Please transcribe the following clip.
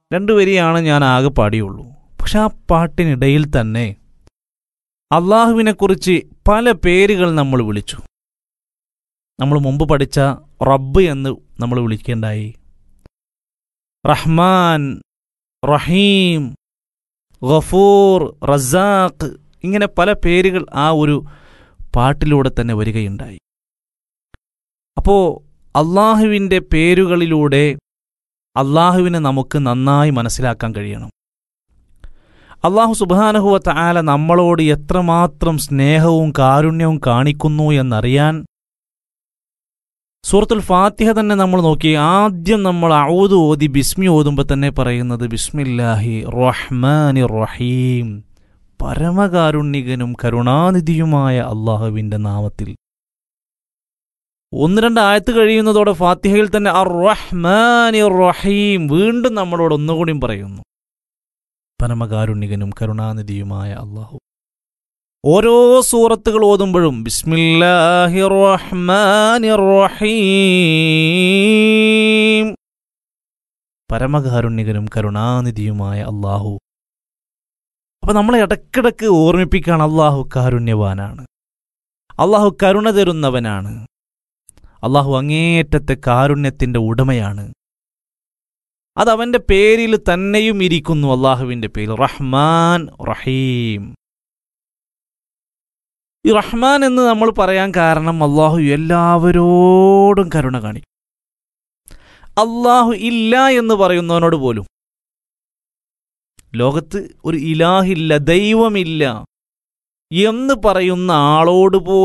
രണ്ടു വരിയാണ് ഞാൻ ആകെ പാടിയുള്ളൂ പക്ഷെ ആ പാട്ടിനിടയിൽ തന്നെ അള്ളാഹുവിനെക്കുറിച്ച് പല പേരുകൾ നമ്മൾ വിളിച്ചു നമ്മൾ മുമ്പ് പഠിച്ച റബ്ബ് എന്ന് നമ്മൾ വിളിക്കേണ്ടായി റഹ്മാൻ റഹീം ഗഫൂർ റസാഖ് ഇങ്ങനെ പല പേരുകൾ ആ ഒരു പാട്ടിലൂടെ തന്നെ വരികയുണ്ടായി അപ്പോൾ അള്ളാഹുവിൻ്റെ പേരുകളിലൂടെ അള്ളാഹുവിനെ നമുക്ക് നന്നായി മനസ്സിലാക്കാൻ കഴിയണം അള്ളാഹു സുബാനഹുവ ആല നമ്മളോട് എത്രമാത്രം സ്നേഹവും കാരുണ്യവും കാണിക്കുന്നു എന്നറിയാൻ സൂറത്തുൽ ഫാത്തിഹ തന്നെ നമ്മൾ നോക്കി ആദ്യം നമ്മൾ ഔദ് ഓതി ബിസ്മി ഓതുമ്പോൾ തന്നെ പറയുന്നത് ബിസ്മില്ലാഹി റഹ്മാനി റഹീം പരമകാരുണ്യകനും കരുണാനിധിയുമായ അള്ളാഹുവിൻ്റെ നാമത്തിൽ ഒന്ന് രണ്ട് ആയത്ത് കഴിയുന്നതോടെ ഫാത്തിഹയിൽ തന്നെ അർ റഹ്മാനി റഹീം വീണ്ടും നമ്മളോട് ഒന്നുകൂടിയും പറയുന്നു പരമകാരുണ്യകനും കരുണാനിധിയുമായ അള്ളാഹു ഓരോ സൂറത്തുകൾ ഓതുമ്പോഴും ബിസ്മില്ലാഹി റഹ്മാനി റഹീം പരമകാരുണ്യകനും കരുണാനിധിയുമായ അള്ളാഹു അപ്പൊ നമ്മളെ ഇടക്കിടക്ക് ഓർമ്മിപ്പിക്കാൻ അള്ളാഹു കാരുണ്യവാനാണ് അള്ളാഹു കരുണ തരുന്നവനാണ് അള്ളാഹു അങ്ങേയറ്റത്തെ കാരുണ്യത്തിന്റെ ഉടമയാണ് അത് അവന്റെ പേരിൽ തന്നെയും ഇരിക്കുന്നു അള്ളാഹുവിന്റെ പേര് റഹ്മാൻ റഹീം ഈ റഹ്മാൻ എന്ന് നമ്മൾ പറയാൻ കാരണം അള്ളാഹു എല്ലാവരോടും കരുണ കാണിക്കും അള്ളാഹു ഇല്ല എന്ന് പറയുന്നവനോട് പോലും ലോകത്ത് ഒരു ഇലാഹില്ല ദൈവമില്ല എന്ന് പറയുന്ന ആളോട് പോലും